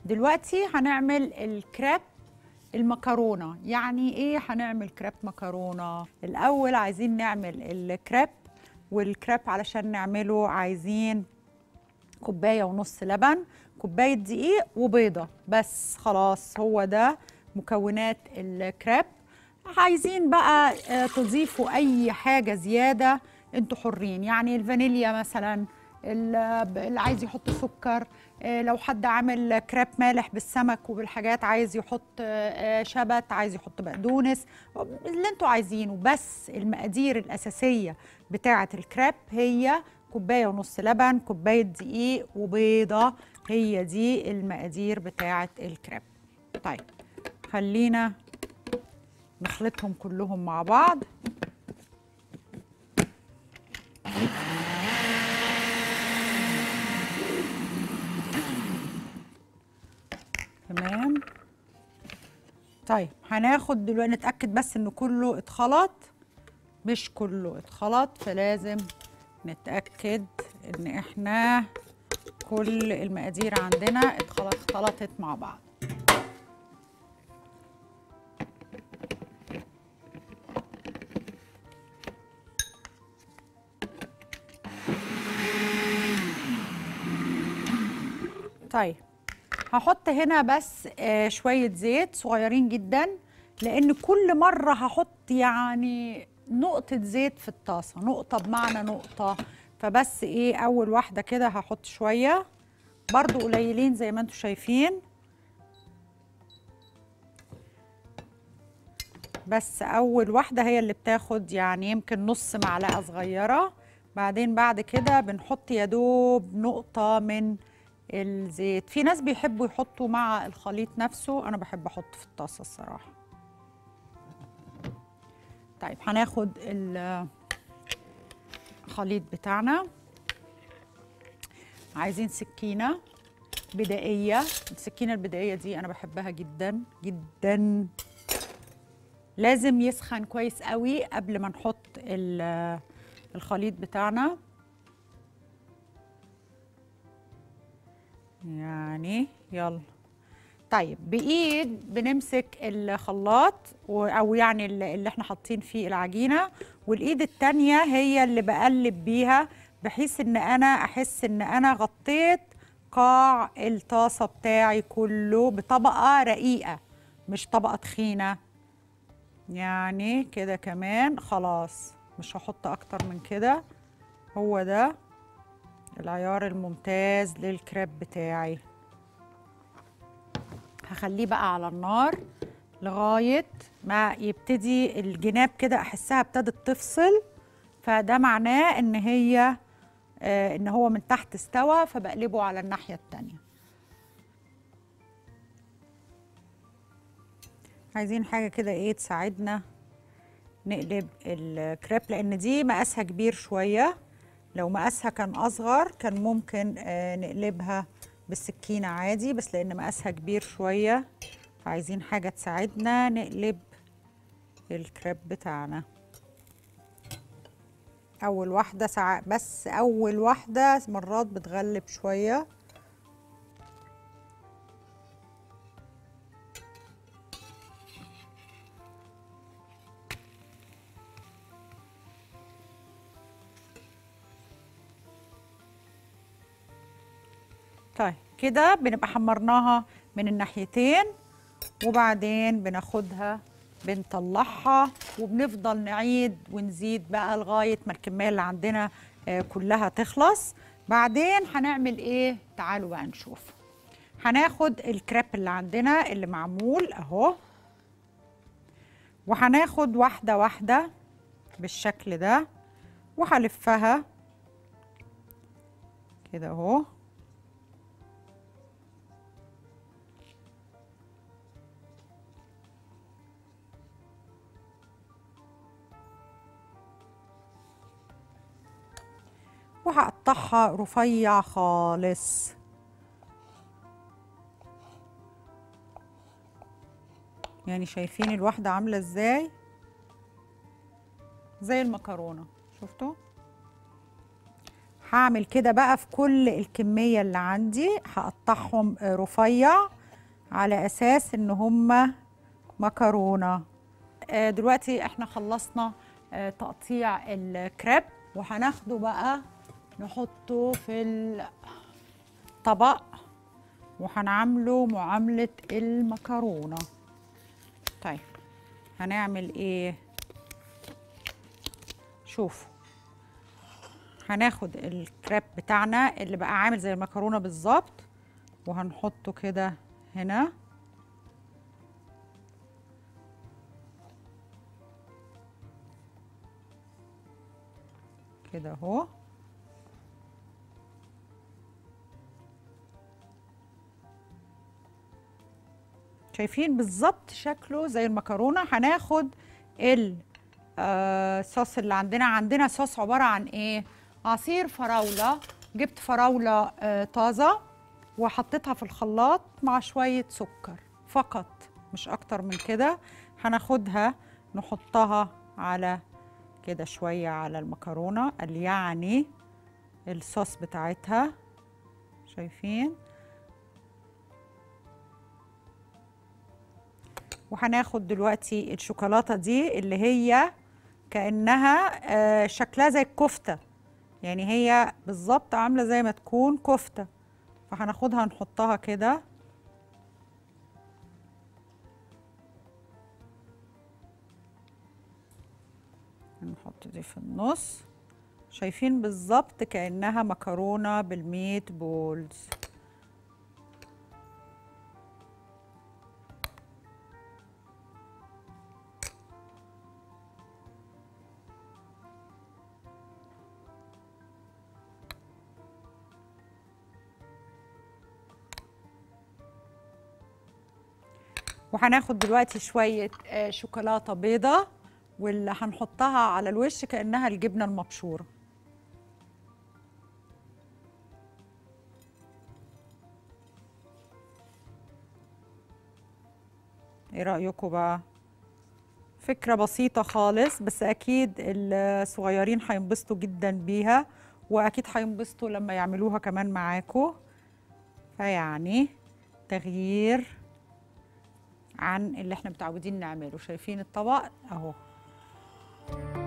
دلوقتي هنعمل الكريب المكرونه يعني ايه هنعمل كريب مكرونه الاول عايزين نعمل الكريب والكريب علشان نعمله عايزين كوبايه ونص لبن كوبايه دقيق وبيضه بس خلاص هو ده مكونات الكريب عايزين بقى آه، تضيفوا اي حاجه زياده انتوا حرين يعني الفانيليا مثلا ال- اللي عايز يحط سكر آه، لو حد عامل كريب مالح بالسمك وبالحاجات عايز يحط آه، آه، شبت عايز يحط بقدونس اللي انتوا عايزينه بس المقادير الاساسيه بتاعه الكريب هي كوبايه ونص لبن كوبايه دقيق وبيضه هي دي المقادير بتاعه الكريب طيب خلينا نخلطهم كلهم مع بعض تمام طيب هناخد دلوقتي نتأكد بس ان كله اتخلط مش كله اتخلط فلازم نتأكد ان احنا كل المقادير عندنا اتخلط اختلطت مع بعض طيب هحط هنا بس آه، شوية زيت صغيرين جدا لأن كل مرة هحط يعني نقطة زيت في الطاسة نقطة بمعنى نقطة فبس إيه أول واحدة كده هحط شوية برضو قليلين زي ما انتوا شايفين بس أول واحدة هي اللي بتاخد يعني يمكن نص معلقة صغيرة بعدين بعد كده بنحط يا دوب نقطة من الزيت في ناس بيحبوا يحطوا مع الخليط نفسه انا بحب احط في الطاسه الصراحه طيب هناخد ال- الخليط بتاعنا عايزين سكينه بدائيه السكينه البدائيه دي انا بحبها جدا جدا لازم يسخن كويس قوي قبل ما نحط ال- الخليط بتاعنا يعني يلا طيب بايد بنمسك الخلاط و- او يعني ال- اللي احنا حاطين فيه العجينه والايد التانية هي اللي بقلب بيها بحيث ان انا احس ان انا غطيت قاع الطاسه بتاعي كله بطبقه رقيقه مش طبقه تخينه يعني كده كمان خلاص مش هحط اكتر من كده هو ده العيار الممتاز للكريب بتاعي هخليه بقى على النار لغاية ما يبتدي الجناب كده أحسها ابتدت تفصل فده معناه إن هي آه إن هو من تحت استوى فبقلبه على الناحية التانية عايزين حاجة كده إيه تساعدنا نقلب الكريب لأن دي مقاسها كبير شوية لو مقاسها كان اصغر كان ممكن آه، نقلبها بالسكينه عادي بس لان مقاسها كبير شويه فعايزين حاجه تساعدنا نقلب الكريب بتاعنا اول واحده ساعات بس اول واحده مرات بتغلب شويه طيب كده بنبقى حمرناها من الناحيتين وبعدين بناخدها بنطلعها وبنفضل نعيد ونزيد بقى لغاية ما الكمية اللي عندنا آه، كلها تخلص بعدين هنعمل ايه تعالوا بقى نشوف هناخد الكريب اللي عندنا اللي معمول اهو وهناخد واحدة واحدة بالشكل ده وهلفها كده اهو وهقطعها رفيع خالص يعني شايفين الواحدة عاملة ازاي زي المكرونة شفتوا هعمل كده بقى في كل الكمية اللي عندي هقطعهم آه، رفيع على اساس ان هم مكرونه آه، دلوقتي احنا خلصنا آه، تقطيع الكريب وهناخده بقى نحطه في الطبق وهنعمله معاملة المكرونة طيب هنعمل ايه شوفوا هناخد الكريب بتاعنا اللي بقى عامل زي المكرونة بالظبط وهنحطه كده هنا كده اهو شايفين بالظبط شكله زي المكرونه هناخد الصوص اللي عندنا عندنا صوص عباره عن ايه عصير فراوله جبت فراوله آه، طازه وحطيتها في الخلاط مع شويه سكر فقط مش اكتر من كده هناخدها نحطها على كده شويه على المكرونه قال يعني الصوص بتاعتها شايفين وهناخد دلوقتي الشوكولاته دي اللي هي كانها آه، شكلها زي الكفته يعني هي بالظبط عامله زي ما تكون كفته فهناخدها نحطها كده نحط دي في النص شايفين بالظبط كانها مكرونه بالميت بولز وهناخد دلوقتي شوية آه، شوكولاتة بيضة واللي هنحطها على الوش كأنها الجبنة المبشورة ايه رأيكم بقى؟ فكرة بسيطة خالص بس أكيد الصغيرين هينبسطوا جدا بيها وأكيد هينبسطوا لما يعملوها كمان معاكم فيعني تغيير عن اللي احنا متعودين نعمله شايفين الطبق اهو